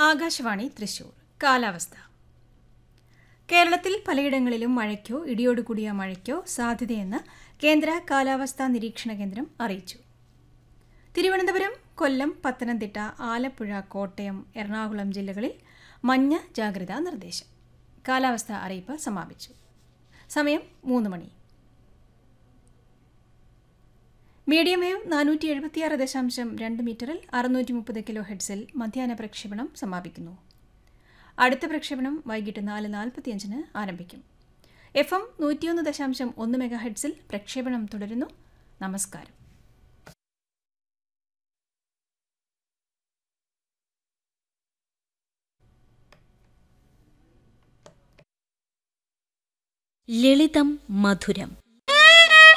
ആകാശവാണി തൃശൂർ കാലാവസ്ഥ കേരളത്തിൽ പലയിടങ്ങളിലും മഴയ്ക്കോ ഇടിയോടുകൂടിയ മഴയ്ക്കോ സാധ്യതയെന്ന് കേന്ദ്ര കാലാവസ്ഥാ നിരീക്ഷണ കേന്ദ്രം അറിയിച്ചു തിരുവനന്തപുരം കൊല്ലം പത്തനംതിട്ട ആലപ്പുഴ കോട്ടയം എറണാകുളം ജില്ലകളിൽ മഞ്ഞ ജാഗ്രതാ നിർദ്ദേശം കാലാവസ്ഥാ അറിയിപ്പ് സമാപിച്ചു സമയം മൂന്ന് മണി മീഡിയം വേവ് നാനൂറ്റി എഴുപത്തിയാറ് ദശാംശം രണ്ട് മീറ്ററിൽ അറുന്നൂറ്റി മുപ്പത് കിലോ ഹെഡ്സിൽ മധ്യാഹ്ന പ്രക്ഷേപണം സമാപിക്കുന്നു അടുത്ത പ്രക്ഷേപണം വൈകിട്ട് നാല് നാൽപ്പത്തിയഞ്ചിന് ആരംഭിക്കും എഫ് എം നൂറ്റിയൊന്ന് ദശാംശം ഒന്ന് മെഗാ ഹെഡ്സിൽ പ്രക്ഷേപണം തുടരുന്നു നമസ്കാരം ലളിതം മധുരം